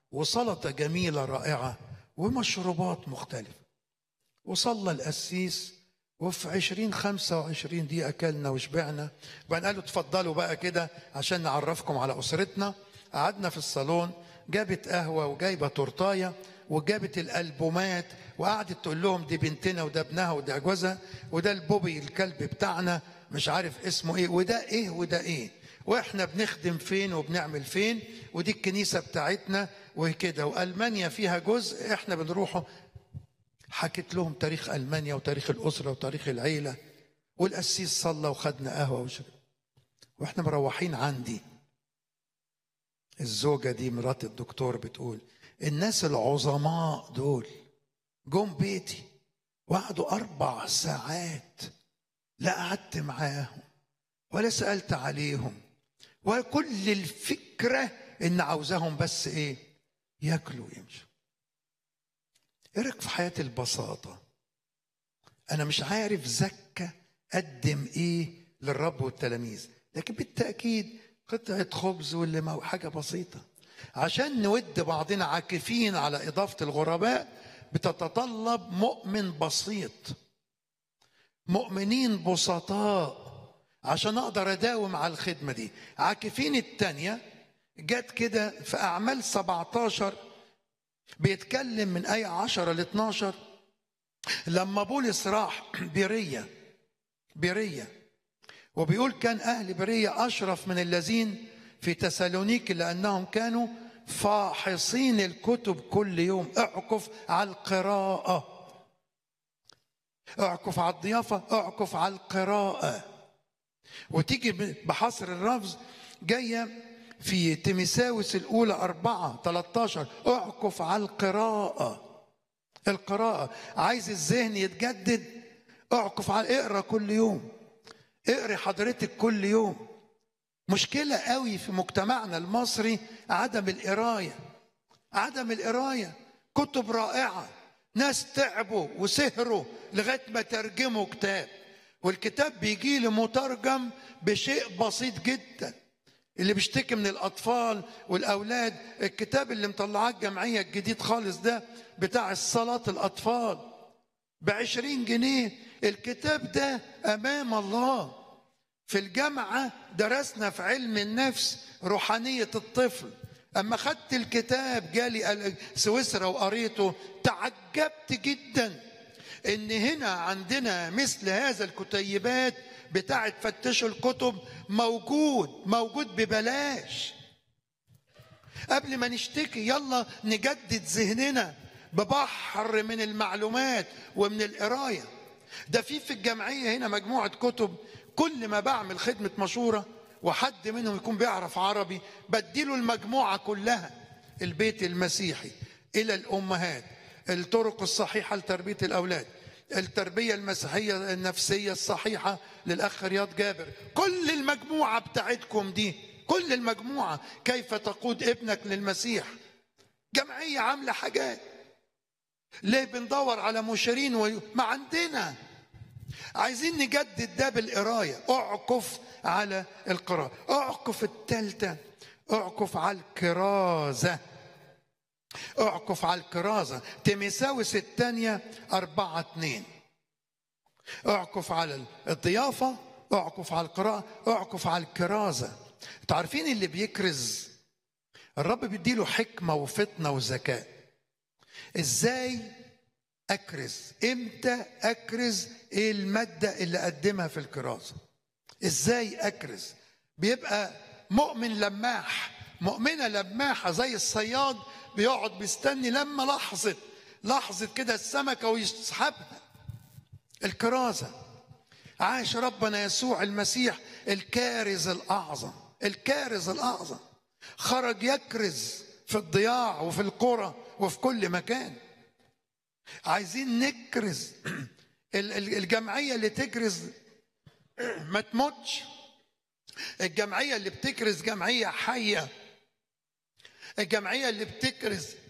وسلطة جميلة رائعة ومشروبات مختلفة وصلى القسيس وفي عشرين خمسة وعشرين دقيقة أكلنا وشبعنا وبعدين قالوا اتفضلوا بقى كده عشان نعرفكم على أسرتنا قعدنا في الصالون جابت قهوة وجايبة تورتاية وجابت الألبومات وقعدت تقول لهم دي بنتنا وده ابنها وده جوزها وده البوبي الكلب بتاعنا مش عارف اسمه ايه وده ايه وده ايه واحنا بنخدم فين وبنعمل فين ودي الكنيسة بتاعتنا وكده وألمانيا فيها جزء احنا بنروحه حكيت لهم تاريخ ألمانيا وتاريخ الأسرة وتاريخ العيلة والقسيس صلى وخدنا قهوة وشرب واحنا مروحين عندي الزوجة دي مرات الدكتور بتقول الناس العظماء دول جم بيتي وقعدوا أربع ساعات لا قعدت معاهم ولا سألت عليهم وكل الفكرة إن عاوزاهم بس إيه ياكلوا ويمشوا ايه رايك في حياه البساطه انا مش عارف زكى قدم ايه للرب والتلاميذ لكن بالتاكيد قطعه خبز واللي ما حاجه بسيطه عشان نود بعضنا عاكفين على اضافه الغرباء بتتطلب مؤمن بسيط مؤمنين بسطاء عشان اقدر اداوم على الخدمه دي عاكفين الثانيه جت كده في اعمال 17 بيتكلم من آية 10 ل 12 لما بولس راح بيرية بيرية وبيقول كان أهل برية أشرف من الذين في تسالونيك لأنهم كانوا فاحصين الكتب كل يوم اعكف على القراءة اعكف على الضيافة اعكف على القراءة وتيجي بحصر الرفض جايه في تيمساوس الأولى أربعة 13 اعكف على القراءة القراءة عايز الذهن يتجدد اعكف على اقرا كل يوم اقري حضرتك كل يوم مشكلة قوي في مجتمعنا المصري عدم القراية عدم القراية كتب رائعة ناس تعبوا وسهروا لغاية ما ترجموا كتاب والكتاب بيجي لي مترجم بشيء بسيط جدا اللي بيشتكي من الاطفال والاولاد الكتاب اللي مطلعاه الجمعيه الجديد خالص ده بتاع الصلاه الاطفال بعشرين جنيه الكتاب ده امام الله في الجامعه درسنا في علم النفس روحانيه الطفل اما خدت الكتاب جالي سويسرا وقريته تعجبت جدا ان هنا عندنا مثل هذا الكتيبات بتاعت فتشوا الكتب موجود موجود ببلاش قبل ما نشتكي يلا نجدد ذهننا ببحر من المعلومات ومن القرايه ده في في الجمعيه هنا مجموعه كتب كل ما بعمل خدمه مشوره وحد منهم يكون بيعرف عربي بديله المجموعه كلها البيت المسيحي الى الامهات الطرق الصحيحه لتربيه الاولاد التربيه المسيحيه النفسيه الصحيحه للاخ رياض جابر كل المجموعه بتاعتكم دي كل المجموعه كيف تقود ابنك للمسيح جمعيه عامله حاجات ليه بندور على مشيرين و... ما عندنا عايزين نجدد ده بالقرايه اعكف على القراءه اعكف الثالثه اعكف على الكرازه اعكف على الكرازة تيمساوس الثانية أربعة اتنين اعكف على الضيافة اعكف على القراءة اعكف على الكرازة تعرفين اللي بيكرز الرب بيديله حكمة وفطنة وذكاء ازاي اكرز امتى اكرز ايه المادة اللي اقدمها في الكرازة ازاي اكرز بيبقى مؤمن لماح مؤمنة لماحة زي الصياد بيقعد بيستني لما لحظة لحظة كده السمكة ويسحبها الكرازة عاش ربنا يسوع المسيح الكارز الأعظم الكارز الأعظم خرج يكرز في الضياع وفي القرى وفي كل مكان عايزين نكرز الجمعية اللي تكرز ما تموتش الجمعية اللي بتكرز جمعية حية الجمعية اللي بتكرز